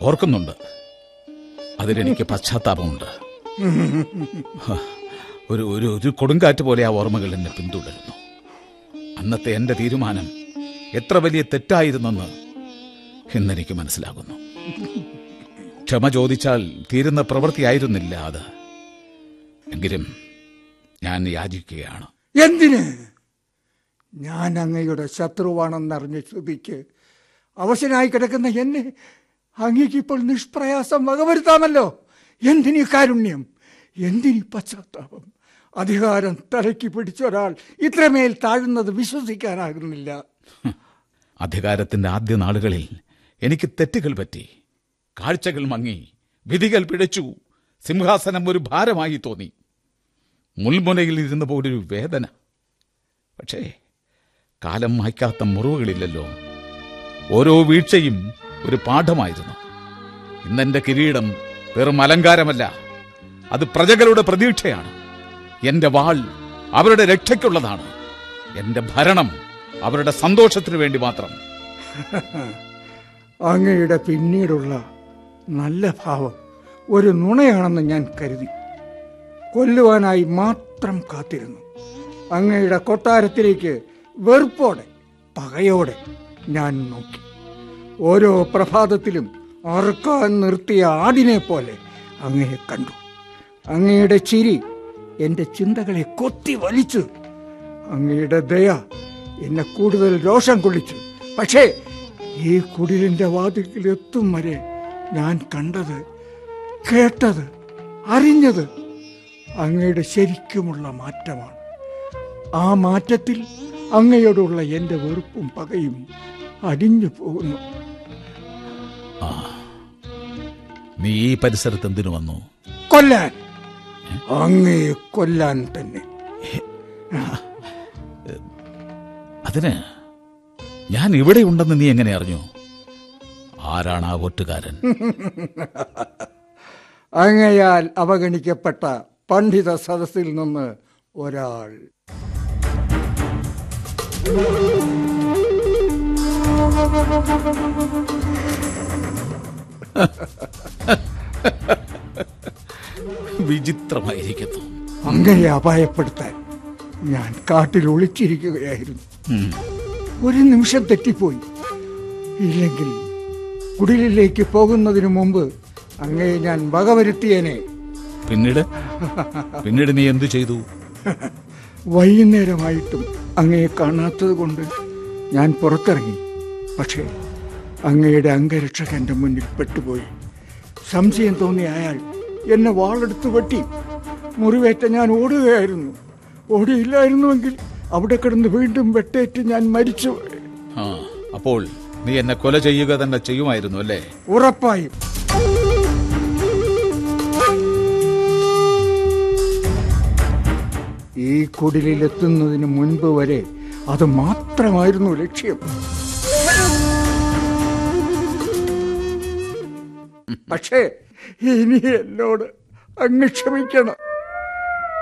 ഓർക്കുന്നുണ്ട് അതിലെനിക്ക് പശ്ചാത്താപമുണ്ട് ഹ, ഒരു ഒരു ഒരു കൊടുങ്കാറ്റ് പോലെ ആ ഓർമ്മകൾ എന്നെ പിന്തുടരുന്നു അന്നത്തെ എന്റെ തീരുമാനം എത്ര വലിയ തെറ്റായിരുന്നെന്ന് ഇന്നെനിക്ക് മനസ്സിലാകുന്നു ക്ഷമ ചോദിച്ചാൽ തീരുന്ന പ്രവൃത്തിയായിരുന്നില്ല അത് എങ്കിലും ഞാൻ യാചിക്കുകയാണ് എന്തിന് ഞാൻ അങ്ങയുടെ ശത്രുവാണെന്നറിഞ്ഞ സ്ഥിതിക്ക് അവശനായി കിടക്കുന്ന എന്നെ അങ്ങേക്ക് ഇപ്പോൾ നിഷ്പ്രയാസം വകവരുത്താമല്ലോ എന്തിനീ കാരുണ്യം എന്തിനീ പശ്ചാത്താപം അധികാരം തലയ്ക്ക് പിടിച്ച ഒരാൾ ഇത്രമേൽ താഴുന്നത് വിശ്വസിക്കാനാകുന്നില്ല അധികാരത്തിന്റെ ആദ്യ നാളുകളിൽ എനിക്ക് തെറ്റുകൾ പറ്റി കാഴ്ചകൾ മങ്ങി വിധികൾ പിഴച്ചു സിംഹാസനം ഒരു ഭാരമായി തോന്നി മുൾമുനയിൽ ഇരുന്നപ്പോൾ ഒരു വേദന പക്ഷേ കാലം മായ്ക്കാത്ത മുറിവുകളില്ലല്ലോ ഓരോ വീഴ്ചയും ഒരു പാഠമായിരുന്നു ഇന്നെന്റെ കിരീടം വെറും അലങ്കാരമല്ല അത് പ്രജകളുടെ പ്രതീക്ഷയാണ് എന്റെ വാൾ അവരുടെ രക്ഷയ്ക്കുള്ളതാണ് എന്റെ ഭരണം അവരുടെ സന്തോഷത്തിനു വേണ്ടി മാത്രം അങ്ങയുടെ പിന്നീടുള്ള നല്ല ഭാവം ഒരു നുണയാണെന്ന് ഞാൻ കരുതി കൊല്ലുവാനായി മാത്രം കാത്തിരുന്നു അങ്ങയുടെ കൊട്ടാരത്തിലേക്ക് വെറുപ്പോടെ പകയോടെ ഞാൻ നോക്കി ഓരോ പ്രഭാതത്തിലും അറുക്കാൻ നിർത്തിയ ആടിനെ പോലെ അങ്ങയെ കണ്ടു അങ്ങയുടെ ചിരി എൻ്റെ ചിന്തകളെ കൊത്തി വലിച്ചു അങ്ങയുടെ ദയ എന്നെ കൂടുതൽ രോഷം കൊള്ളിച്ചു പക്ഷേ ഈ കുടിലിന്റെ വാതിൽക്കിൽ എത്തും വരെ ഞാൻ കണ്ടത് കേട്ടത് അറിഞ്ഞത് അങ്ങയുടെ ശരിക്കുമുള്ള മാറ്റമാണ് ആ മാറ്റത്തിൽ അങ്ങയോടുള്ള എൻ്റെ വെറുപ്പും പകയും അടിഞ്ഞു പോകുന്നു ആ നീ ഈ പരിസരത്ത് എന്തിനു വന്നു കൊല്ലാൻ അങ്ങയെ കൊല്ലാൻ തന്നെ അതിന് ഞാൻ ഇവിടെ ഉണ്ടെന്ന് നീ എങ്ങനെ അറിഞ്ഞു ആരാണ് ആ ഒറ്റുകാരൻ അങ്ങയാൽ അവഗണിക്കപ്പെട്ട പണ്ഡിത സദസ്സിൽ നിന്ന് ഒരാൾ വിചിത്രമായിരിക്കുന്നു അങ്ങയെ അപായപ്പെടുത്താൻ ഞാൻ കാട്ടിൽ ഒളിച്ചിരിക്കുകയായിരുന്നു ഉം. ഒരു നിമിഷം തെറ്റിപ്പോയി ഇല്ലെങ്കിൽ കുടിലിലേക്ക് പോകുന്നതിനു മുമ്പ് അങ്ങയെ ഞാൻ വകവരുത്തിയേനെ പിന്നീട് പിന്നീട് നീ എന്തു ചെയ്തു വൈകുന്നേരമായിട്ടും അങ്ങയെ കാണാത്തത് കൊണ്ട് ഞാൻ പുറത്തിറങ്ങി പക്ഷേ അങ്ങയുടെ അംഗരക്ഷകന്റെ മുന്നിൽ പെട്ടുപോയി സംശയം തോന്നിയ അയാൾ എന്നെ വാളെടുത്ത് വെട്ടി മുറിവേറ്റ ഞാൻ ഓടുകയായിരുന്നു ഓടിയില്ലായിരുന്നുവെങ്കിൽ അവിടെ കിടന്ന് വീണ്ടും വെട്ടേറ്റ് ഞാൻ മരിച്ചു ആ അപ്പോൾ നീ എന്നെ കൊല ചെയ്യുക തന്നെ ചെയ്യുമായിരുന്നു അല്ലേ ഉറപ്പായും ഈ കുടിലെത്തുന്നതിന് മുൻപ് വരെ അത് മാത്രമായിരുന്നു ലക്ഷ്യം പക്ഷേ ഇനി എന്നോട് അങ്ങ് ക്ഷമിക്കണം